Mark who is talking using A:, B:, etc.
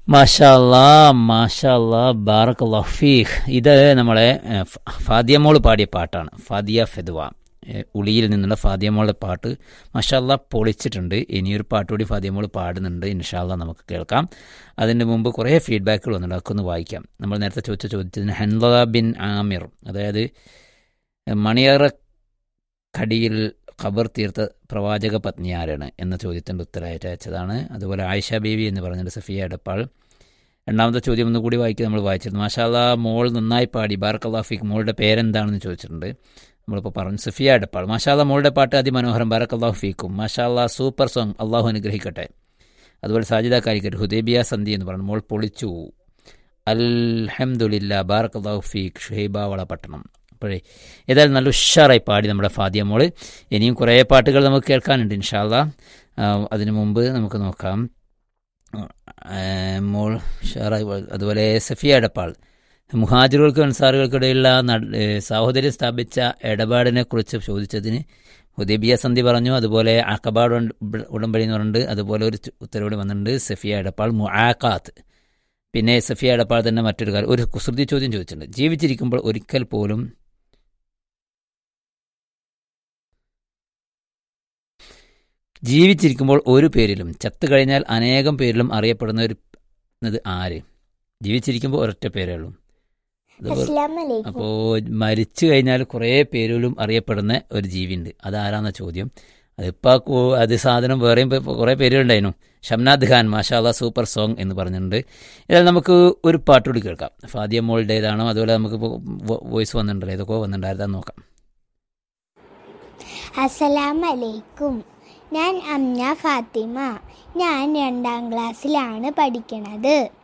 A: മാഷാല്ലാ മാഷാല്ലാ ബാറക്കല്ലാഹു ഫീഖ് ഇത് നമ്മളെ ഏഹ്, ഫ- ഫാദിയ മോള് പാടിയ പാട്ടാണ് ഫാദിയ ഫെദ്വ ഏഹ്, ഉളിയിൽ നിന്നുള്ള ഫാദിയ മോളുടെ പാട്ട് മാഷാല്ലാ പൊളിച്ചിട്ടുണ്ട് ഇനിയൊരു പാട്ട് കൂടി ഫാദിയ മോള് പാടുന്നുണ്ട് ഇൻഷാല്ലാ നമുക്ക് കേൾക്കാം അതിന് മുമ്പ് കുറേ ഫീഡ്ബാക്കുകൾ വന്നിട്ടുണ്ട് അതൊക്കെ ഒന്ന് വായിക്കാം നമ്മൾ നേരത്തെ ചോദിച്ച ചോദ്യത്തിന് ഹൻല ബിൻ ആമിർ അതായത് മണിയറ കടിയിൽ ഖബർ തീർത്ത പ്രവാചക പത്നി ആരാണ് എന്ന ചോദ്യത്തിൻ്റെ ഉത്തരമായിട്ട് അയച്ചതാണ് അതുപോലെ ആയിഷ ബേബി എന്ന് പറഞ്ഞിട്ട് സഫിയ എടപ്പാൾ രണ്ടാമത്തെ ചോദ്യം ഒന്നുകൂടി വായിക്കുക നമ്മൾ വായിച്ചിരുന്നു മാഷാല്ല മോൾ നന്നായി പാടി ബാറക്കല്ലാഫിക്ക് മോളുടെ പേരെന്താണെന്ന് ചോദിച്ചിട്ടുണ്ട് നമ്മളിപ്പോൾ പറഞ്ഞു സഫിയ എടപ്പാൾ മാഷാല്ല മോളുടെ പാട്ട് അതിമനോഹരം ബാറക്കല്ലാഹു ഫീക്കും മാഷാല്ല സൂപ്പർ സോങ് അള്ളാഹു അനുഗ്രഹിക്കട്ടെ അതുപോലെ സാജിദ കാരിക്കർ ഹുദേബിയ സന്ധി എന്ന് പറഞ്ഞു മോൾ പൊളിച്ചു അൽഹംദുലില്ല ബാറക്കല്ലാഹു ഫീഖ് ഷുഹൈബ വളപട്ടണം അപ്പോഴേ ഏതായാലും നല്ല ഉഷാറായി പാടി നമ്മുടെ ഫാദിയ മോള് ഇനിയും കുറേ പാട്ടുകൾ നമുക്ക് കേൾക്കാനുണ്ട് ഇൻഷാല്ല അതിനു മുമ്പ് നമുക്ക് നോക്കാം ആ, മോൾ ഉഷാറായി പാടി. അതുപോലെ സഫിയ എടപ്പാൾ മുഹാജിറുകൾക്കും അൻസാറുകൾക്കിടയിലുള്ള നട- ഏ, സാഹോദര്യം സ്ഥാപിച്ച ഇടപാടിനെ കുറിച്ച് ചോദിച്ചതിന് ഹുദൈബിയ സന്ധി പറഞ്ഞു അതുപോലെ അക്കബാഡ് ഉടമ്പടി എന്ന് പറഞ്ഞിട്ടുണ്ട് അതുപോലെ ഒരു ചു- ഉത്തരവ് വന്നിട്ടുണ്ട് സഫിയ എടപ്പാൾ മുആക്കാത്ത് പിന്നെ സഫിയ എടപ്പാൾ തന്നെ മറ്റൊരു കാര്യം ഒരു കുസൃതി ചോദ്യം ചോദിച്ചിട്ടുണ്ട് ജീവിച്ചിരിക്കുമ്പോൾ ഒരിക്കൽ പോലും ജീവിച്ചിരിക്കുമ്പോൾ ഒരു പേരിലും ചത്തു കഴിഞ്ഞാൽ അനേകം പേരിലും അറിയപ്പെടുന്ന ഒരു ത് ആര് ജീവിച്ചിരിക്കുമ്പോൾ ഒരൊറ്റ പേരേ ഉള്ളൂ അതുപോലെ
B: അസ്സലാമലൈക്കും
A: അപ്പോൾ മരിച്ചു കഴിഞ്ഞാൽ കുറേ പേരിലും അറിയപ്പെടുന്ന ഒരു ജീവിയുണ്ട് അതാരാന്ന ചോദ്യം അതിപ്പോൾ അത് സാധനം വേറെയും പേ- കുറേ പേരുകളുണ്ടായിരുന്നു ഷംനാദ് ഖാൻ മാഷാല്ല സൂപ്പർ സോങ് എന്ന് പറഞ്ഞിട്ടുണ്ട് ഇതായാലും നമുക്ക് ഒരു പാട്ട് കൂടി കേൾക്കാം ഫാദിയ മോളുടേതാണോ അതുപോലെ നമുക്ക് വോയിസ് വന്നിട്ടുണ്ടല്ലോ ഏതൊക്കെ വന്നിട്ടുണ്ടായിരുന്നു നോക്കാം
B: അസ്സലാമലൈക്കും ഞാൻ അമ്ന ഫാത്തിമ ഞാൻ രണ്ടാം ക്ലാസ്സിലാണ് പഠിക്കണത്